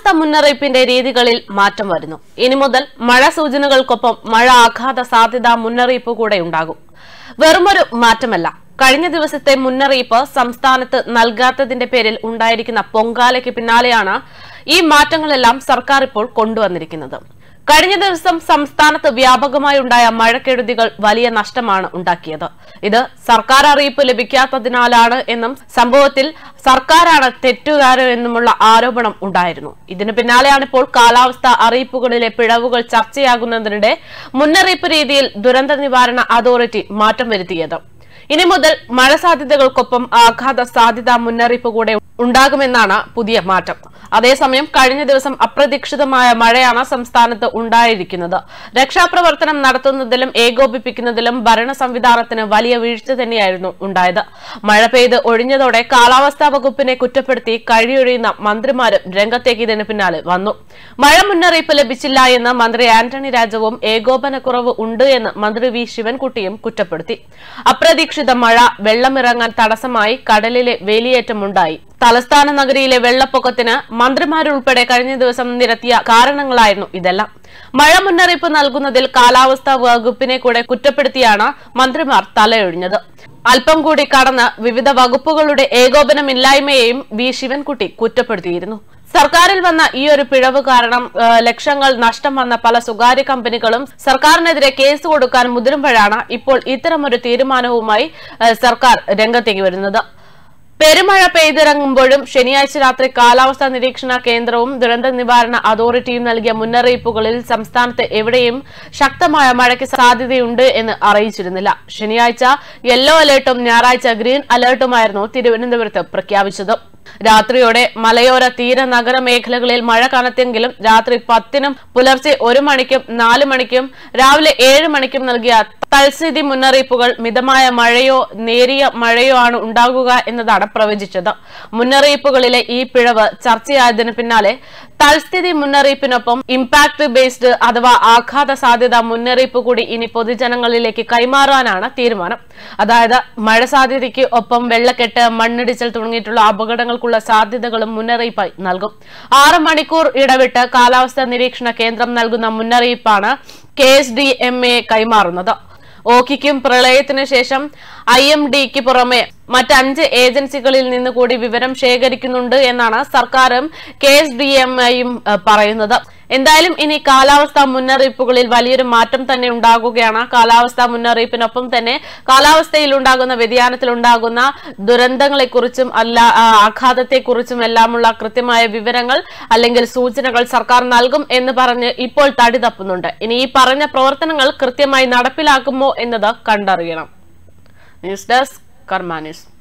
കാലാവസ്ഥാ മുന്നറിയിപ്പിന്റെ രീതികളിൽ മാറ്റം വരുന്നു ഇനി മുതൽ മഴ സൂചനകൾക്കൊപ്പം മഴ ആഘാത സാധ്യതാ മുന്നറിയിപ്പ് കൂടെ ഉണ്ടാകും വെറുമൊരു മാറ്റമല്ല കഴിഞ്ഞ ദിവസത്തെ മുന്നറിയിപ്പ് സംസ്ഥാനത്ത് നൽകാത്തതിന്റെ പേരിൽ ഉണ്ടായിരിക്കുന്ന പൊങ്കാലയ്ക്ക് പിന്നാലെയാണ് ഈ മാറ്റങ്ങളെല്ലാം സർക്കാർ ഇപ്പോൾ കൊണ്ടുവന്നിരിക്കുന്നത് കഴിഞ്ഞ ദിവസം സംസ്ഥാനത്ത് വ്യാപകമായി ഉണ്ടായ മഴക്കെടുതികൾ വലിയ നഷ്ടമാണ് ഉണ്ടാക്കിയത് ഇത് സർക്കാർ അറിയിപ്പ് ലഭിക്കാത്തതിനാലാണ് എന്നും സംഭവത്തിൽ സർക്കാരാണ് തെറ്റുകാരൻ എന്നുമുള്ള ആരോപണം ഉണ്ടായിരുന്നു ഇതിന് പിന്നാലെയാണ് ഇപ്പോൾ കാലാവസ്ഥാ അറിയിപ്പുകളിലെ പിഴവുകൾ ചർച്ചയാകുന്നതിനിടെ മുന്നറിയിപ്പ് രീതിയിൽ ദുരന്ത നിവാരണ അതോറിറ്റി മാറ്റം വരുത്തിയത് ഇനി മുതൽ മഴ സാധ്യതകൾക്കൊപ്പം ആഘാത സാധ്യതാ മുന്നറിയിപ്പ് കൂടെ ഉണ്ടാകുമെന്നാണ് പുതിയ മാറ്റം അതേസമയം കഴിഞ്ഞ ദിവസം അപ്രതീക്ഷിതമായ മഴയാണ് സംസ്ഥാനത്ത് ഉണ്ടായിരിക്കുന്നത് രക്ഷാപ്രവർത്തനം നടത്തുന്നതിലും ഏകോപിപ്പിക്കുന്നതിലും ഭരണ സംവിധാനത്തിന് വലിയ വീഴ്ച തന്നെയായിരുന്നു ഉണ്ടായത് മഴ പെയ്ത് ഒഴിഞ്ഞതോടെ കാലാവസ്ഥാ വകുപ്പിനെ കുറ്റപ്പെടുത്തി കഴിയൊഴിയുന്ന മന്ത്രിമാരും രംഗത്തേക്ക് ഇതിന് പിന്നാലെ വന്നു മഴ മുന്നറിയിപ്പ് ലഭിച്ചില്ല എന്ന് മന്ത്രി ആന്റണി രാജവും ഏകോപനക്കുറവ് ഉണ്ട് എന്ന് മന്ത്രി വി ശിവൻകുട്ടിയും കുറ്റപ്പെടുത്തി അപ്രതീക്ഷിത മഴ വെള്ളമിറങ്ങാൻ തടസ്സമായി കടലിലെ വേലിയേറ്റമുണ്ടായി തലസ്ഥാന നഗരിയിലെ വെള്ളപ്പൊക്കത്തിന് മന്ത്രിമാരുൾപ്പെടെ കഴിഞ്ഞ ദിവസം നിരത്തിയ കാരണങ്ങളായിരുന്നു ഇതെല്ലാം മഴ മുന്നറിയിപ്പ് നൽകുന്നതിൽ കാലാവസ്ഥാ വകുപ്പിനെ കൂടെ കുറ്റപ്പെടുത്തിയാണ് മന്ത്രിമാർ തലയൊഴിഞ്ഞത് അല്പം കൂടി കടന്ന് വിവിധ വകുപ്പുകളുടെ ഏകോപനമില്ലായ്മയെയും വി ശിവൻകുട്ടി കുറ്റപ്പെടുത്തിയിരുന്നു സർക്കാരിൽ വന്ന ഈ ഒരു പിഴവ് കാരണം ആ, ലക്ഷങ്ങൾ നഷ്ടം വന്ന പല സ്വകാര്യ കമ്പനികളും സർക്കാരിനെതിരെ കേസ് കൊടുക്കാൻ മുതിരുമ്പോഴാണ് ഇപ്പോൾ ഇത്തരമൊരു തീരുമാനവുമായി ആ, സർക്കാർ രംഗത്തേക്ക് വരുന്നത് പെരുമഴ പെയ്തിറങ്ങുമ്പോഴും ശനിയാഴ്ച രാത്രി കാലാവസ്ഥാ നിരീക്ഷണ കേന്ദ്രവും ദുരന്ത നിവാരണ അതോറിറ്റിയും നൽകിയ മുന്നറിയിപ്പുകളിൽ സംസ്ഥാനത്ത് എവിടെയും ശക്തമായ മഴയ്ക്ക് സാധ്യതയുണ്ട് എന്ന് അറിയിച്ചിരുന്നില്ല ശനിയാഴ്ച യെല്ലോ അലേർട്ടും ഞായറാഴ്ച ഗ്രീൻ അലേർട്ടുമായിരുന്നു തിരുവനന്തപുരത്ത് പ്രഖ്യാപിച്ചത് രാത്രിയോടെ മലയോര തീര നഗര മേഖലകളിൽ മഴ കനത്തെങ്കിലും രാത്രി പത്തിനും പുലർച്ചെ ഒരു മണിക്കും നാല് മണിക്കും രാവിലെ ഏഴ് മണിക്കും നൽകിയ തൽസ്ഥിതി മുന്നറിയിപ്പുകൾ മിതമായ മഴയോ നേരിയ മഴയോ ആണ് ഉണ്ടാകുക എന്നതാണ് പ്രവചിച്ചത് മുന്നറിയിപ്പുകളിലെ ഈ പിഴവ് ചർച്ചയായതിനു പിന്നാലെ തൽസ്ഥിതി മുന്നറിയിപ്പിനൊപ്പം ഇമ്പാക്ട് ബേസ്ഡ് അഥവാ ആഘാത സാധ്യത മുന്നറിയിപ്പ് കൂടി ഇനി പൊതുജനങ്ങളിലേക്ക് കൈമാറാനാണ് തീരുമാനം അതായത് മഴ സാധ്യതയ്ക്ക് ഒപ്പം വെള്ളക്കെട്ട് മണ്ണിടിച്ചൽ തുടങ്ങിയിട്ടുള്ള അപകടങ്ങൾക്കുള്ള സാധ്യതകളും മുന്നറിയിപ്പായി നൽകും ആറ് മണിക്കൂർ ഇടവിട്ട് കാലാവസ്ഥാ നിരീക്ഷണ കേന്ദ്രം നൽകുന്ന മുന്നറിയിപ്പാണ് K S D M A കൈമാറുന്നത് ഓക്കിക്കും പ്രളയത്തിന് ശേഷം ഐ എം ഡിക്ക് പുറമെ മറ്റഞ്ച് ഏജൻസികളിൽ നിന്ന് കൂടി വിവരം ശേഖരിക്കുന്നുണ്ട് എന്നാണ് സർക്കാരും കെ എസ് ഡി എം ഐയും പറയുന്നത് എന്തായാലും ഇനി കാലാവസ്ഥാ മുന്നറിയിപ്പുകളിൽ വലിയൊരു മാറ്റം തന്നെ ഉണ്ടാകുകയാണ് കാലാവസ്ഥാ മുന്നറിയിപ്പിനൊപ്പം തന്നെ കാലാവസ്ഥയിൽ ഉണ്ടാകുന്ന വ്യതിയാനത്തിൽ ഉണ്ടാകുന്ന ദുരന്തങ്ങളെക്കുറിച്ചും അല്ല ആ, ആഘാതത്തെക്കുറിച്ചും എല്ലാമുള്ള കൃത്യമായ വിവരങ്ങൾ അല്ലെങ്കിൽ സൂചനകൾ സർക്കാർ നൽകും എന്ന് പറഞ്ഞ് ഇപ്പോൾ തടി തപ്പുന്നുണ്ട് ഇനി ഈ പറഞ്ഞ പ്രവർത്തനങ്ങൾ കൃത്യമായി നടപ്പിലാക്കുമോ എന്നത് കണ്ടറിയണം ന്യൂസ് ഡെസ്ക് കർമാ ന്യൂസ്